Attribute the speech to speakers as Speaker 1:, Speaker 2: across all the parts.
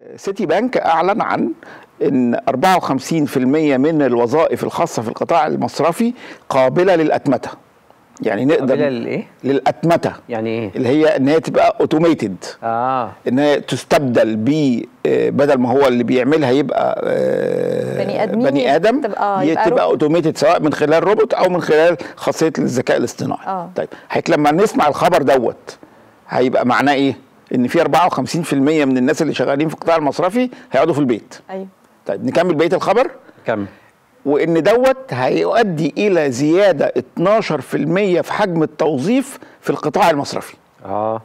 Speaker 1: سيتي بانك اعلن عن ان 54% من الوظائف الخاصه في القطاع المصرفي قابله للاتمته يعني نقدر
Speaker 2: قابلة للايه؟
Speaker 1: للاتمته
Speaker 2: يعني ايه؟
Speaker 1: اللي هي ان هي تبقى اوتوميتد
Speaker 2: اه
Speaker 1: ان هي تستبدل ب آه، بدل ما هو اللي بيعملها يبقى آه،
Speaker 3: بني آدمين
Speaker 1: بني ادم
Speaker 3: تبقى-
Speaker 1: ي-
Speaker 3: يبقى
Speaker 1: تبقى
Speaker 3: روبوت.
Speaker 1: اوتوميتد سواء من خلال روبوت او من خلال خاصيه الذكاء الاصطناعي
Speaker 3: آه.
Speaker 1: طيب حضرتك لما نسمع الخبر دوت هيبقى معناه ايه ان في 54% من الناس اللي شغالين في القطاع المصرفي هيقعدوا في البيت
Speaker 3: ايوه
Speaker 1: طيب نكمل بقيه الخبر
Speaker 2: كم
Speaker 1: وان دوت هيؤدي الى زياده 12% في حجم التوظيف في القطاع المصرفي
Speaker 2: اه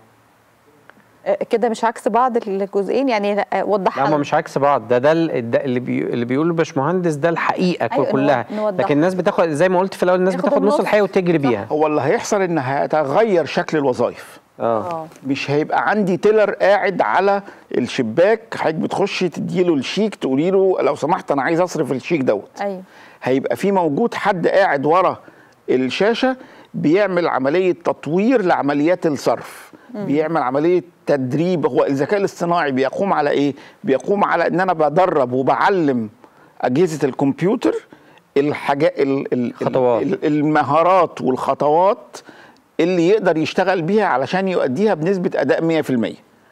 Speaker 3: آه، كده مش عكس بعض الجزئين يعني آه، وضح
Speaker 2: لا
Speaker 3: لنا.
Speaker 2: هم مش عكس بعض ده ده ال- ده اللي بي اللي بيقوله باشمهندس ده الحقيقه
Speaker 3: أيوة،
Speaker 2: كلها
Speaker 3: نو- نوضحها.
Speaker 2: لكن الناس بتاخد زي ما قلت في الاول الناس
Speaker 3: ياخد
Speaker 2: بتاخد نص
Speaker 3: النص.
Speaker 2: الحقيقه وتجري بيها
Speaker 1: هو اللي هيحصل ان هيتغير شكل الوظائف
Speaker 2: اه
Speaker 3: اه
Speaker 1: مش هيبقى عندي تيلر قاعد على الشباك حضرتك بتخشي تديله الشيك تقولي له لو سمحت انا عايز اصرف الشيك دوت
Speaker 3: ايوه
Speaker 1: هيبقى في موجود حد قاعد ورا الشاشه بيعمل عمليه تطوير لعمليات الصرف بيعمل عمليه تدريب هو الذكاء الاصطناعي بيقوم على ايه بيقوم على ان انا بدرب وبعلم اجهزه الكمبيوتر الحاجات ال- ال-
Speaker 2: خطوات.
Speaker 1: ال- المهارات والخطوات اللي يقدر يشتغل بيها علشان يؤديها بنسبه اداء 100%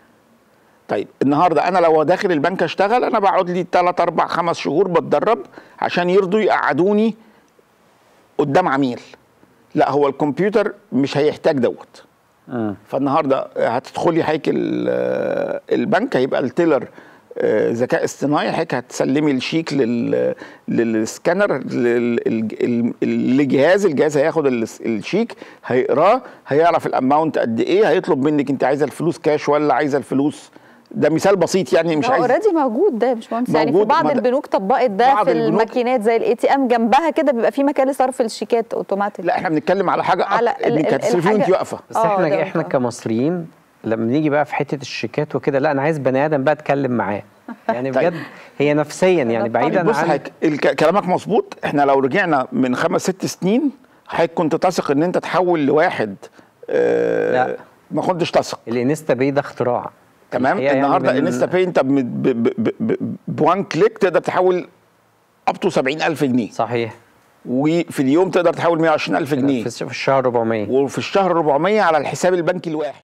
Speaker 1: طيب النهارده انا لو داخل البنك اشتغل انا بقعد لي 3 4 5 شهور بتدرب عشان يرضوا يقعدوني قدام عميل لا هو الكمبيوتر مش هيحتاج دوت
Speaker 2: مم.
Speaker 1: فالنهارده هتدخلي هيك ال- البنك هيبقى التيلر آه، ذكاء اصطناعي هيك هتسلمي الشيك لل للسكانر لل- ال- ال- للجهاز الجهاز هياخد ال- الشيك هيقراه هيعرف الاماونت قد ايه هيطلب منك انت عايزه الفلوس كاش ولا عايزه الفلوس ده مثال بسيط يعني مش
Speaker 3: هو
Speaker 1: عايز
Speaker 3: اوريدي موجود ده مش مهندس يعني في
Speaker 1: موجود،
Speaker 3: بعض
Speaker 1: ما ده-
Speaker 3: البنوك طبقت ده
Speaker 1: بعض
Speaker 3: في
Speaker 1: البنوك-
Speaker 3: الماكينات زي الاي تي ام جنبها كده بيبقى في مكان لصرف الشيكات اوتوماتيك
Speaker 1: لا احنا بنتكلم على حاجه
Speaker 3: على
Speaker 1: على
Speaker 3: ال-
Speaker 1: انك
Speaker 3: ال-
Speaker 1: هتصرفي وانت
Speaker 3: الحاجة-
Speaker 1: واقفه
Speaker 2: بس
Speaker 3: آه،
Speaker 2: احنا
Speaker 3: ده
Speaker 2: احنا
Speaker 3: آه.
Speaker 2: كمصريين لما نيجي بقى في حته الشيكات وكده لا انا عايز بني ادم بقى اتكلم معاه يعني
Speaker 1: طيب.
Speaker 2: بجد هي نفسيا يعني بعيدا
Speaker 1: بص
Speaker 2: عن
Speaker 1: حضرتك الك- كلامك مظبوط احنا لو رجعنا من خمس ست سنين حضرتك كنت تثق ان انت تحول لواحد آه
Speaker 2: لا.
Speaker 1: ما كنتش تثق
Speaker 2: الانستا باي ده اختراع
Speaker 1: تمام
Speaker 2: الحقيقة يعني
Speaker 1: النهارده
Speaker 2: من-
Speaker 1: انستا باي انت ب- ب- ب- ب- بوان كليك تقدر تحول اب تو 70000 جنيه
Speaker 2: صحيح
Speaker 1: وفي اليوم تقدر تحول 120000 جنيه
Speaker 2: في الشهر 400
Speaker 1: وفي الشهر 400 على الحساب البنكي الواحد